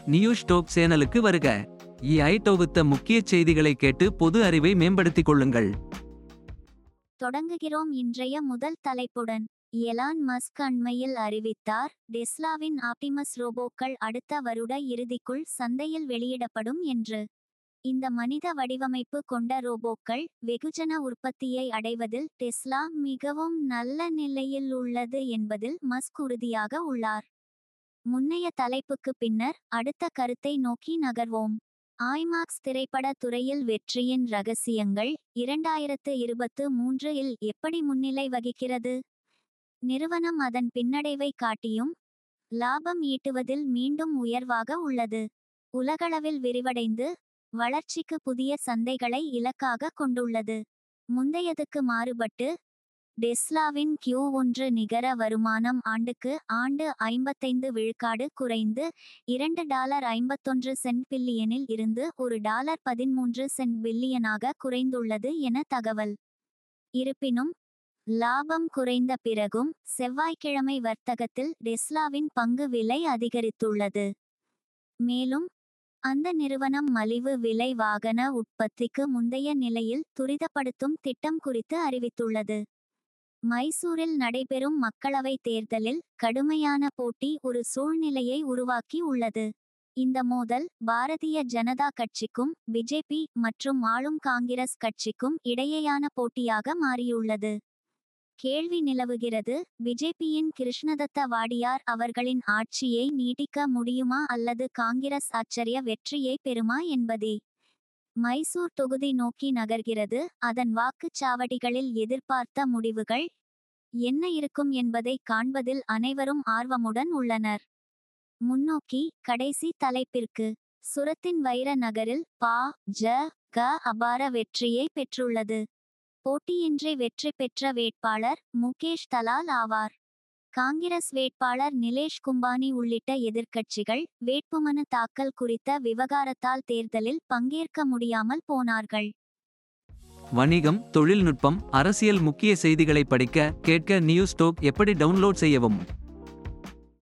news dope சேனலுக்கு வருக EI தொகுத்த முக்கிய செய்திகளை கேட்டு பொது அறிவை மேம்படுத்திக் கொள்ளுங்கள் தொடங்குகிறோம் இன்றைய முதல் தலைப்புடன் எலான் மஸ்க் அண்மையில் அறிவித்தார் டெஸ்லாவின் ஆப்டிமஸ் ரோபோக்கள் அடுத்த வருட இறுதிக்குள் சந்தையில் வெளியிடப்படும் என்று இந்த மனித வடிவமைப்பு கொண்ட ரோபோக்கள் வெகுஜன உற்பத்தியை அடைவதில் டெஸ்லா மிகவும் நல்ல நிலையில் உள்ளது என்பதில் மஸ்க் உறுதியாக உள்ளார் முன்னைய தலைப்புக்கு பின்னர் அடுத்த கருத்தை நோக்கி நகர்வோம் ஐமாக்ஸ் திரைப்பட துறையில் வெற்றியின் ரகசியங்கள் இரண்டாயிரத்து இருபத்து மூன்று இல் எப்படி முன்னிலை வகிக்கிறது நிறுவனம் அதன் பின்னடைவை காட்டியும் லாபம் ஈட்டுவதில் மீண்டும் உயர்வாக உள்ளது உலகளவில் விரிவடைந்து வளர்ச்சிக்கு புதிய சந்தைகளை இலக்காக கொண்டுள்ளது முந்தையதுக்கு மாறுபட்டு டெஸ்லாவின் கியூ ஒன்று நிகர வருமானம் ஆண்டுக்கு ஆண்டு ஐம்பத்தைந்து விழுக்காடு குறைந்து இரண்டு டாலர் ஐம்பத்தொன்று சென்ட் பில்லியனில் இருந்து ஒரு டாலர் பதிமூன்று சென்ட் பில்லியனாக குறைந்துள்ளது என தகவல் இருப்பினும் லாபம் குறைந்த பிறகும் செவ்வாய்க்கிழமை வர்த்தகத்தில் டெஸ்லாவின் பங்கு விலை அதிகரித்துள்ளது மேலும் அந்த நிறுவனம் மலிவு விலை வாகன உற்பத்திக்கு முந்தைய நிலையில் துரிதப்படுத்தும் திட்டம் குறித்து அறிவித்துள்ளது மைசூரில் நடைபெறும் மக்களவைத் தேர்தலில் கடுமையான போட்டி ஒரு சூழ்நிலையை உருவாக்கி உள்ளது இந்த மோதல் பாரதிய ஜனதா கட்சிக்கும் பிஜேபி மற்றும் ஆளும் காங்கிரஸ் கட்சிக்கும் இடையேயான போட்டியாக மாறியுள்ளது கேள்வி நிலவுகிறது பிஜேபியின் கிருஷ்ணதத்த வாடியார் அவர்களின் ஆட்சியை நீட்டிக்க முடியுமா அல்லது காங்கிரஸ் ஆச்சரிய வெற்றியை பெறுமா என்பதே மைசூர் தொகுதி நோக்கி நகர்கிறது அதன் வாக்குச்சாவடிகளில் எதிர்பார்த்த முடிவுகள் என்ன இருக்கும் என்பதை காண்பதில் அனைவரும் ஆர்வமுடன் உள்ளனர் முன்னோக்கி கடைசி தலைப்பிற்கு சுரத்தின் வைர நகரில் பா ஜ க அபார வெற்றியை பெற்றுள்ளது போட்டியின்றி வெற்றி பெற்ற வேட்பாளர் முகேஷ் தலால் ஆவார் காங்கிரஸ் வேட்பாளர் நிலேஷ் கும்பானி உள்ளிட்ட எதிர்க்கட்சிகள் வேட்புமனு தாக்கல் குறித்த விவகாரத்தால் தேர்தலில் பங்கேற்க முடியாமல் போனார்கள் வணிகம் தொழில்நுட்பம் அரசியல் முக்கிய செய்திகளை படிக்க கேட்க நியூஸ் டோப் எப்படி டவுன்லோட் செய்யவும்